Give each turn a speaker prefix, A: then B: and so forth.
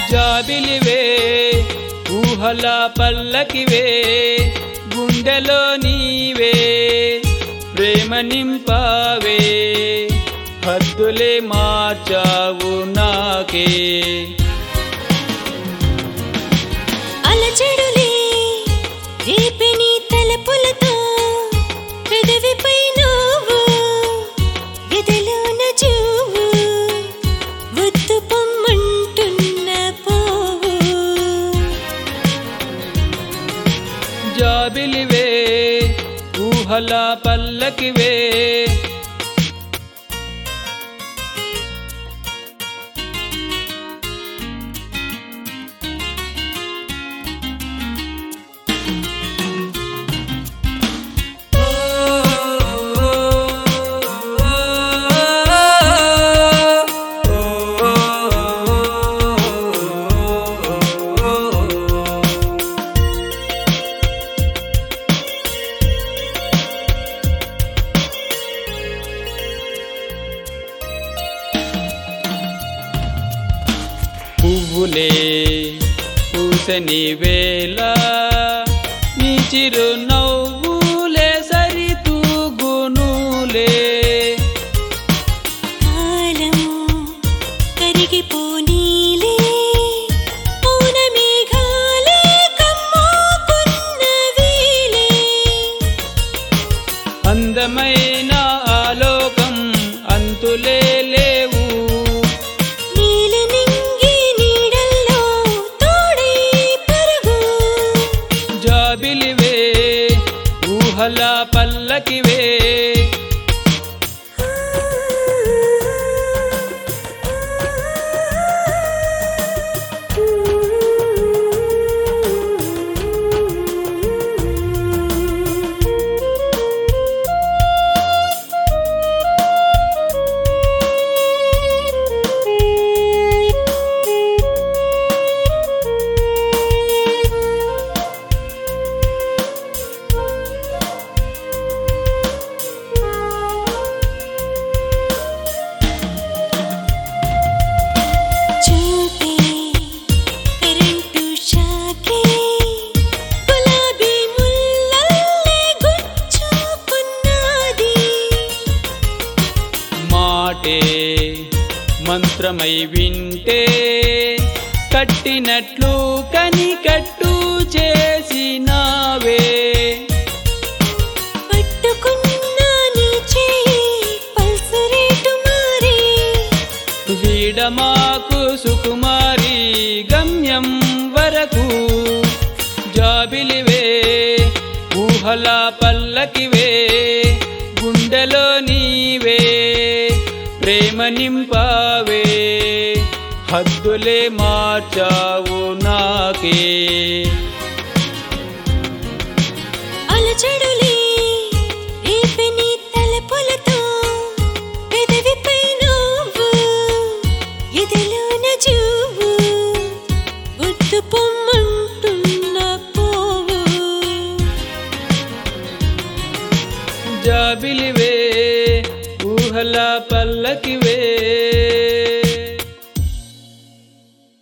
A: జాబిలివే ఊహల పల్లకివే గుండెలో నీవే ప్రేమ నింపావే హద్దులే మార్చావు నాకే
B: అలజడులే రేపే నీ తలపులతో పెదవిపై నువ్వు ఎదలోన చూవు వద్దు పొమ్మంటున్న పోవు
A: జాబిలివే ఊహల పల్లకివే పువ్వులే పూసని వేళ నీ చిరు నవ్వులే సరితూగునులే
B: కాలం కరిగిపోనీలే పౌన మేఘాలే కమ్ముకున్నవిలే
A: అందమైన ఆలోకం అంతులే లేవు
B: నీలి నింగి నీడల్లో తోడై పరుగు
A: జాబిలివే ఊహల పల్లకివే
B: చూపే కరెంటు షాకే గులాబీ ముల్లల్లే గుచ్చుకున్నది
A: మాటే మంత్రమై వింటే కట్టినట్లు కనికట్టు చేసినావే
B: పట్టుకున్న నీ చేయి పల్సు రేటు మారి
A: వీడమాకు సుకుమారి గమ్యం వరకు జాబిలివే ఊహల పల్లకివే గుండెలో నీవే ప్రేమ నింపావే హద్దులే మార్చావు నాకే
B: అలజడులే రేపే నీ తలపులతో పెదవిపై నువ్వు ఎదలోన చూవు వద్దు పొమ్మంటున్న పోవు
A: జాబిలివే ఊహల పల్లకివే